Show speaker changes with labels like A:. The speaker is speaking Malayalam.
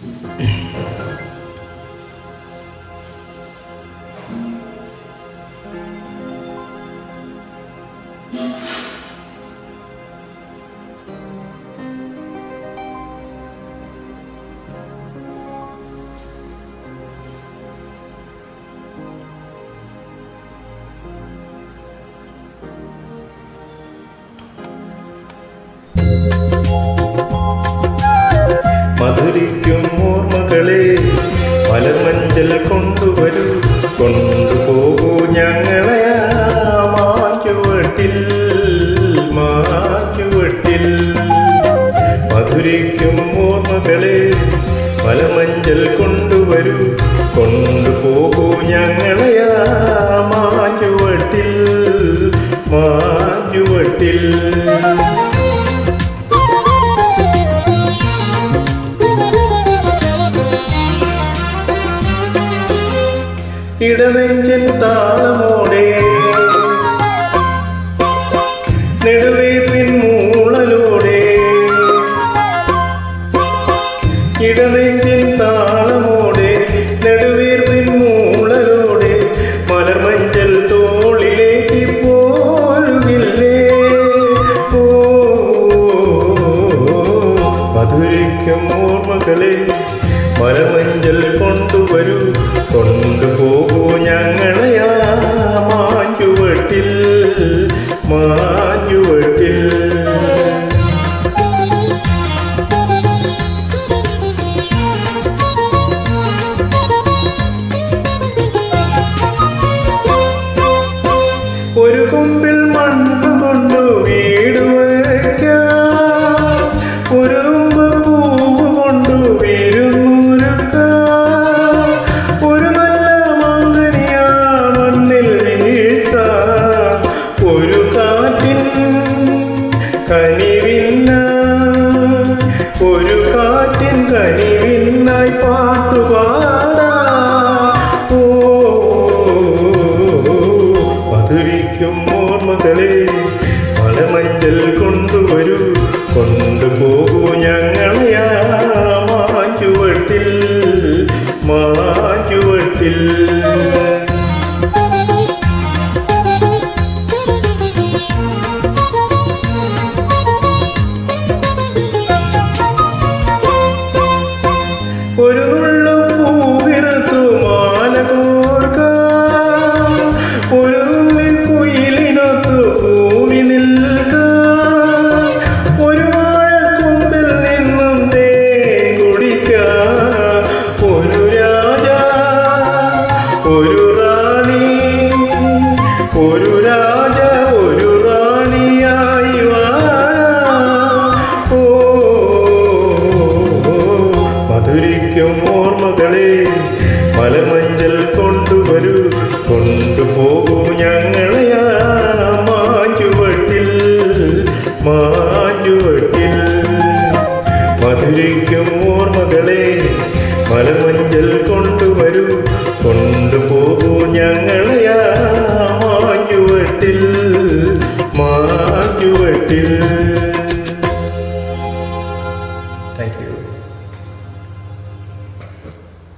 A: മധുരിക്കും ഓർമ്മകളെ മലമഞ്ചൽ കൊണ്ടുവരൂ കൊണ്ടുപോകൂ ഞങ്ങളെ ആ മാറ്റുവട്ടിൽ മാറ്റുവട്ടിൽ മധുരിക്കും ഓർമ്മകളെ മലമഞ്ചൽ കൊണ്ടുവരൂ കൊണ്ടുപോകൂ ഞങ്ങളെ ആ മാറ്റുവട്ടിൽ മാറ്റുവട്ടിൽ ഇടനെഞ്ചൻ താളമോടെ നെടുവേപ്പിൻ മൂളലോടെ ഇടനെഞ്ചിൻ താളമോടെ നെടുവീർപ്പിൻ മൂളലോടെ മലർമഞ്ചൽ തോളിലേക്ക് പോരുകില്ലേ ഓ മധുരിക്കും ഓർമ്മകളെ മലമഞ്ചൽ കൊണ്ടുവരൂ കൊണ്ടുപോകൂ ഞങ്ങളെ ആ മാറ്റുവട്ടിൽ മാറ്റുവട്ടിൽ ഒരു കൊമ്പിൽ മണ്ണ് കൊണ്ട് വീട് വയ്ക്കാം ഒരു തുമ്പ് പൂവ് കൊണ്ട് വിരുന്നൊരുക്കാം ഒരു നല്ല മന്ദിരിയാ മണ്ണിൽ വീഴ്ത്താം ഒരു കാറ്റിൻ കനിവില്ല ഒരു കാറ്റിൻ കനിവില്ല